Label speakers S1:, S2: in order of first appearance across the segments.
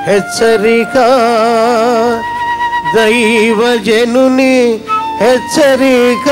S1: హెచ్చరిక దైవజనుని హెచ్చరిక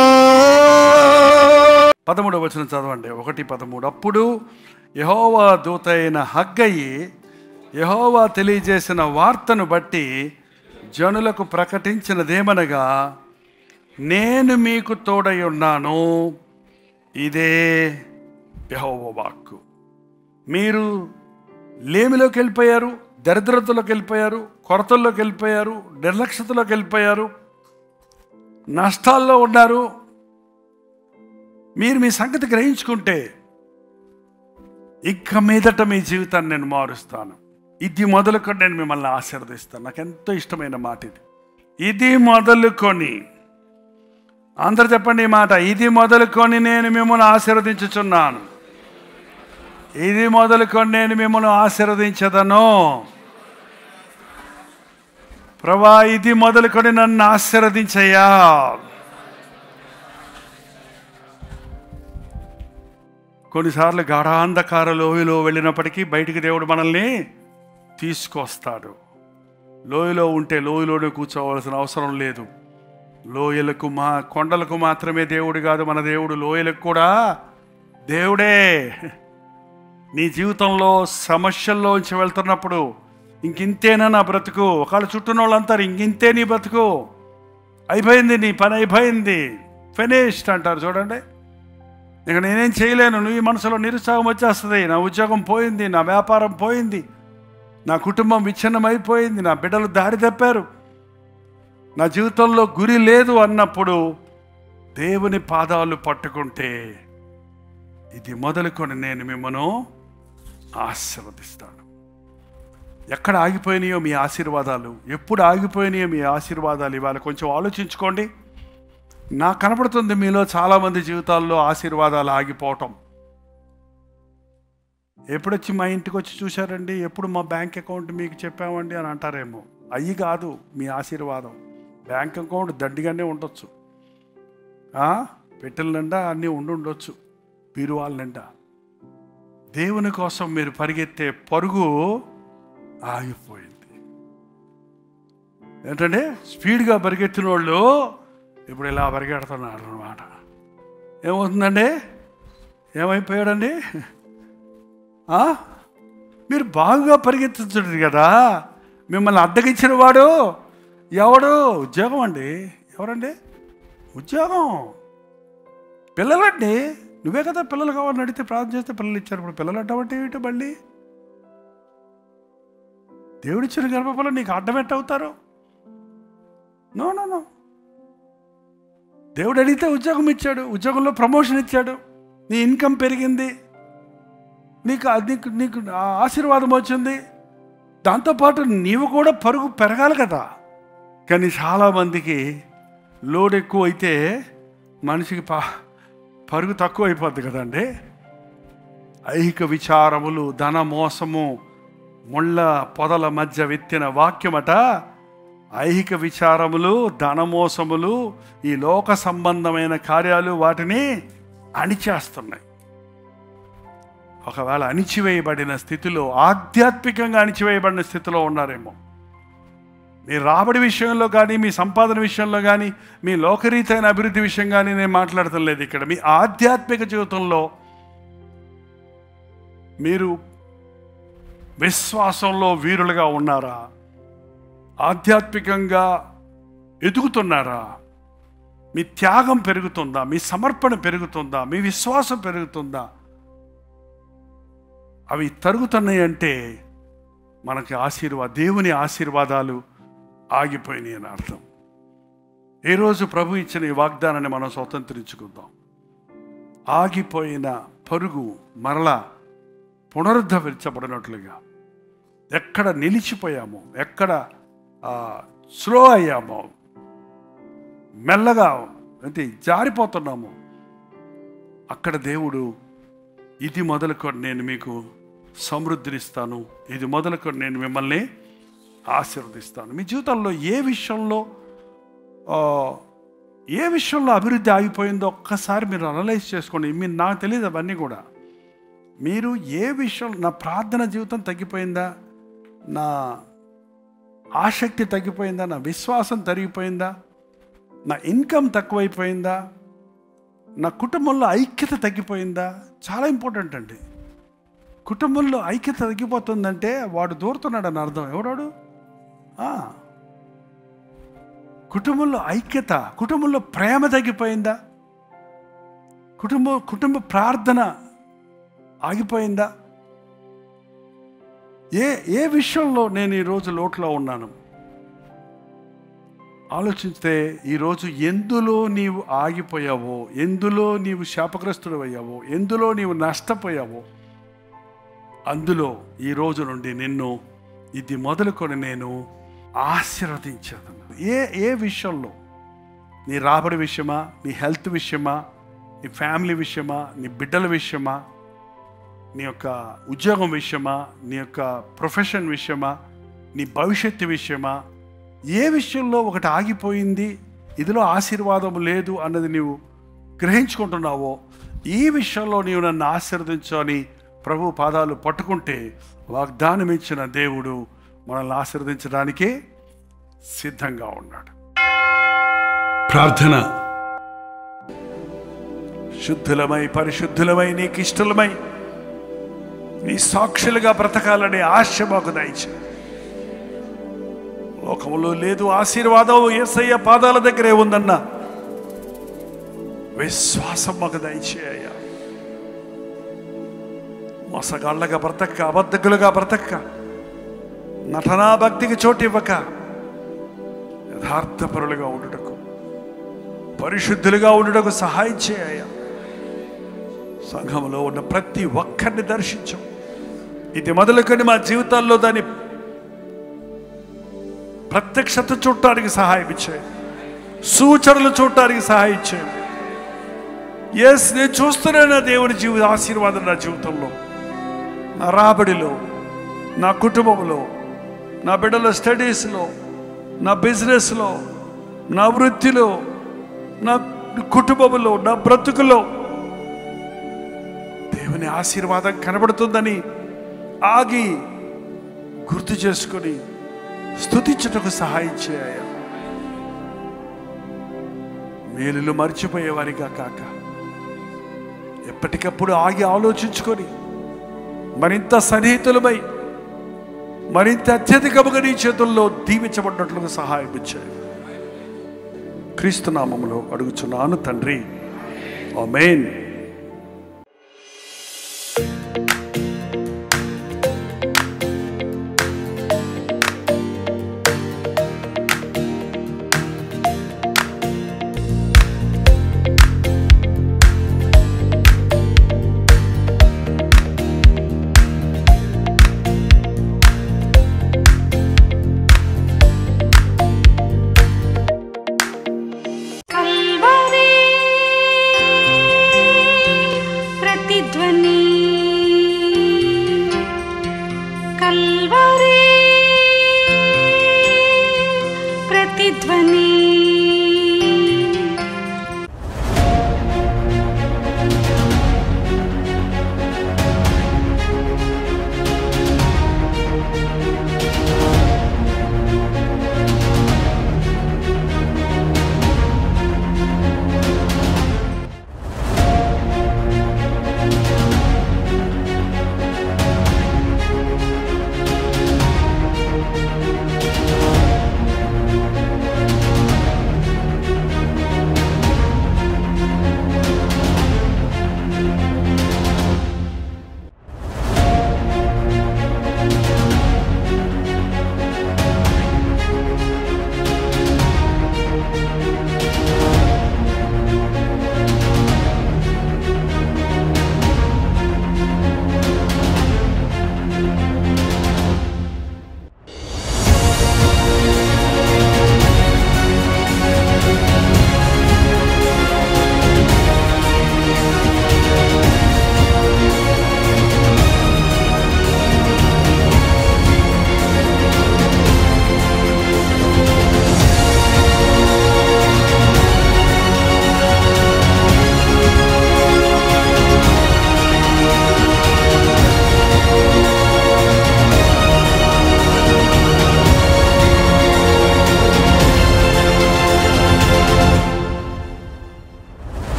S2: పదమూడవ వచ్చిన చదవండి ఒకటి పదమూడు అప్పుడు యహోవా దూత అయిన హగ్గయి యహోవా తెలియజేసిన వార్తను బట్టి జనులకు ప్రకటించినదేమనగా నేను మీకు తోడై ఉన్నాను ఇదే యహోవ వాక్కు మీరు లేమిలోకి వెళ్ళిపోయారు దరిద్రతలోకి వెళ్ళిపోయారు కొరతల్లోకి వెళ్ళిపోయారు నిర్లక్ష్యతలోకి వెళ్ళిపోయారు నష్టాల్లో ఉన్నారు మీరు మీ సంగతి గ్రహించుకుంటే ఇక మీదట మీ జీవితాన్ని నేను మారుస్తాను ఇది మొదలుకొని నేను మిమ్మల్ని ఆశీర్వదిస్తాను నాకు ఎంతో ఇష్టమైన మాట ఇది ఇది మొదలుకొని అందరు చెప్పండి ఈ మాట ఇది మొదలుకొని నేను మిమ్మల్ని ఆశీర్వదించుచున్నాను ఇది మొదలుకొని నేను మిమ్మల్ని ఆశీర్వదించదను ప్రభా ఇది మొదలుకొని నన్ను ఆశీర్వదించయ్యా కొన్నిసార్లు గాఢాంధకార లోయలో వెళ్ళినప్పటికీ బయటికి దేవుడు మనల్ని తీసుకొస్తాడు లోయలో ఉంటే లోయలోనే కూర్చోవలసిన అవసరం లేదు లోయలకు మా కొండలకు మాత్రమే దేవుడు కాదు మన దేవుడు లోయలకు కూడా దేవుడే నీ జీవితంలో సమస్యల్లోంచి వెళ్తున్నప్పుడు ఇంకింతేనా నా బ్రతుకు ఒకళ్ళ చుట్టూన వాళ్ళంటారు ఇంకింతే నీ బ్రతుకు అయిపోయింది నీ పని అయిపోయింది ఫినిష్డ్ అంటారు చూడండి ఇక నేనేం చేయలేను నువ్వు ఈ మనసులో నిరుత్సాహం వచ్చేస్తుంది నా ఉద్యోగం పోయింది నా వ్యాపారం పోయింది నా కుటుంబం విచ్ఛిన్నమైపోయింది నా బిడ్డలు దారి తప్పారు నా జీవితంలో గురి లేదు అన్నప్పుడు దేవుని పాదాలు పట్టుకుంటే ఇది మొదలుకొని నేను మిమ్మను ఆశీర్వదిస్తాను ఎక్కడ ఆగిపోయినాయో మీ ఆశీర్వాదాలు ఎప్పుడు ఆగిపోయినాయో మీ ఆశీర్వాదాలు ఇవాళ కొంచెం ఆలోచించుకోండి నాకు కనపడుతుంది మీలో చాలామంది జీవితాల్లో ఆశీర్వాదాలు ఆగిపోవటం ఎప్పుడొచ్చి మా ఇంటికి వచ్చి చూశారండి ఎప్పుడు మా బ్యాంక్ అకౌంట్ మీకు చెప్పామండి అని అంటారేమో అయ్యి కాదు మీ ఆశీర్వాదం బ్యాంక్ అకౌంట్ దండిగానే ఉండొచ్చు ఆ? పెట్టెల నిండా అన్నీ ఉండి ఉండొచ్చు బీరువాల నిండా దేవుని కోసం మీరు పరిగెత్తే పరుగు ఆగిపోయింది ఏంటంటే స్పీడ్గా పరిగెత్తిన వాళ్ళు ఇప్పుడు ఇలా పరిగెడుతున్నారు అనమాట ఏమవుతుందండి ఏమైపోయాడండి ఆ? మీరు బాగా పరిగెత్తించండి కదా మిమ్మల్ని అద్దెకిచ్చిన వాడు ఎవడు ఉద్యోగం అండి ఎవరండి ఉద్యోగం పిల్లలండి నువ్వే కదా పిల్లలు కావాలని అడిగితే ప్రార్థన చేస్తే పిల్లలు ఇచ్చారు ఇప్పుడు పిల్లలు అడ్డమంటే ఏమిటి మళ్ళీ దేవుడిచ్చిన గర్భఫలం నీకు అడ్డం అవుతారు నో నో నో దేవుడు అడిగితే ఉద్యోగం ఇచ్చాడు ఉద్యోగంలో ప్రమోషన్ ఇచ్చాడు నీ ఇన్కమ్ పెరిగింది నీకు అది నీకు నీకు ఆ ఆశీర్వాదం వచ్చింది దాంతోపాటు నీవు కూడా పరుగు పెరగాలి కదా కానీ చాలామందికి లోడ్ ఎక్కువ అయితే మనిషికి పా పరుగు తక్కువ అయిపోద్ది కదండి ఐహిక విచారములు ధన మోసము ముళ్ళ పొదల మధ్య విత్తిన వాక్యమట ఐహిక విచారములు ధనమోసములు ఈ లోక సంబంధమైన కార్యాలు వాటిని అణిచేస్తున్నాయి ఒకవేళ అణిచివేయబడిన స్థితిలో ఆధ్యాత్మికంగా అణిచివేయబడిన స్థితిలో ఉన్నారేమో మీ రాబడి విషయంలో కానీ మీ సంపాదన విషయంలో కానీ మీ లోకరీతైన అభివృద్ధి విషయం కానీ నేను మాట్లాడటం లేదు ఇక్కడ మీ ఆధ్యాత్మిక జీవితంలో మీరు విశ్వాసంలో వీరులుగా ఉన్నారా ఆధ్యాత్మికంగా ఎదుగుతున్నారా మీ త్యాగం పెరుగుతుందా మీ సమర్పణ పెరుగుతుందా మీ విశ్వాసం పెరుగుతుందా అవి తరుగుతున్నాయి అంటే మనకి ఆశీర్వాద దేవుని ఆశీర్వాదాలు ఆగిపోయినాయి అని అర్థం ఏ రోజు ప్రభు ఇచ్చిన ఈ వాగ్దానాన్ని మనం స్వతంత్రించుకుందాం ఆగిపోయిన పరుగు మరలా పునరుద్ధరించబడినట్లుగా ఎక్కడ నిలిచిపోయామో ఎక్కడ స్లో అయ్యామో మెల్లగా అంటే జారిపోతున్నాము అక్కడ దేవుడు ఇది మొదలుకొని నేను మీకు సమృద్ధినిస్తాను ఇది మొదలుకొని నేను మిమ్మల్ని ఆశీర్వదిస్తాను మీ జీవితంలో ఏ విషయంలో ఆ, ఏ విషయంలో అభివృద్ధి ఆగిపోయిందో ఒక్కసారి మీరు అనలైజ్ చేసుకోండి మీరు నాకు తెలియదు అవన్నీ కూడా మీరు ఏ విషయం నా ప్రార్థన జీవితం తగ్గిపోయిందా నా ఆసక్తి తగ్గిపోయిందా నా విశ్వాసం తరిగిపోయిందా నా ఇన్కమ్ తక్కువైపోయిందా నా కుటుంబంలో ఐక్యత తగ్గిపోయిందా చాలా ఇంపార్టెంట్ అండి కుటుంబంలో ఐక్యత తగ్గిపోతుందంటే వాడు దూరుతున్నాడు అని అర్థం ఎవడాడు ఆ. కుటుంబంలో ఐక్యత కుటుంబంలో ప్రేమ తగ్గిపోయిందా కుటుంబ కుటుంబ ప్రార్థన ఆగిపోయిందా ఏ ఏ విషయంలో నేను ఈరోజు లోట్లో ఉన్నాను ఆలోచిస్తే ఈరోజు ఎందులో నీవు ఆగిపోయావో ఎందులో నీవు శాపగ్రస్తుడు అయ్యావో ఎందులో నీవు నష్టపోయావో అందులో ఈ రోజు నుండి నిన్ను ఇది మొదలుకొని నేను ఆశీర్వదించాను ఏ ఏ విషయంలో నీ రాబడి విషయమా నీ హెల్త్ విషయమా నీ ఫ్యామిలీ విషయమా నీ బిడ్డల విషయమా నీ యొక్క ఉద్యోగం విషయమా నీ యొక్క ప్రొఫెషన్ విషయమా నీ భవిష్యత్తు విషయమా ఏ విషయంలో ఒకటి ఆగిపోయింది ఇదిలో ఆశీర్వాదం లేదు అన్నది నీవు గ్రహించుకుంటున్నావో ఈ విషయంలో నీవు నన్ను ఆశీర్వదించని ప్రభు పాదాలు పట్టుకుంటే వాగ్దానం ఇచ్చిన దేవుడు మనల్ని ఆశీర్వదించడానికే సిద్ధంగా ఉన్నాడు ప్రార్థన శుద్ధులమై పరిశుద్ధులమై నీకు ఇష్టలమై నీ సాక్షులుగా బ్రతకాలనే ఆశ మాకు దయచే లోకంలో లేదు ఆశీర్వాదం ఏసయ్య పాదాల దగ్గరే ఉందన్న విశ్వాసం మాకు దయచేయ మోసగాళ్ళగా బ్రతక్క అబద్ధకులుగా బ్రతక్క నటనా భక్తికి చోటు ఇవ్వక యథార్థపరులుగా ఉండుటకు పరిశుద్ధులుగా ఉండుటకు సహాయం చేయ సంఘంలో ఉన్న ప్రతి ఒక్కరిని దర్శించు ఇది మొదలుకొని మా జీవితాల్లో దాని ప్రత్యక్షత చూడటానికి సహాయం ఇచ్చాయి సూచనలు చూడటానికి సహాయం ఇచ్చాయి ఎస్ నేను చూస్తున్నాను నా దేవుని జీవిత ఆశీర్వాదం నా జీవితంలో నా రాబడిలో నా కుటుంబంలో నా బిడ్డల స్టడీస్లో నా బిజినెస్లో నా వృత్తిలో నా కుటుంబంలో నా బ్రతుకులో దేవుని ఆశీర్వాదం కనబడుతుందని ఆగి గుర్తు చేసుకొని స్థుతించుటకు సహాయం చేయ మేలులు మర్చిపోయేవారిగా కాక ఎప్పటికప్పుడు ఆగి ఆలోచించుకొని మరింత సన్నిహితులమై మరింత అత్యధికముగా నీ చేతుల్లో దీవించబడినట్లుగా సహాయం ఇచ్చాయి క్రీస్తు నామములో అడుగుచున్నాను తండ్రి ఆమేన్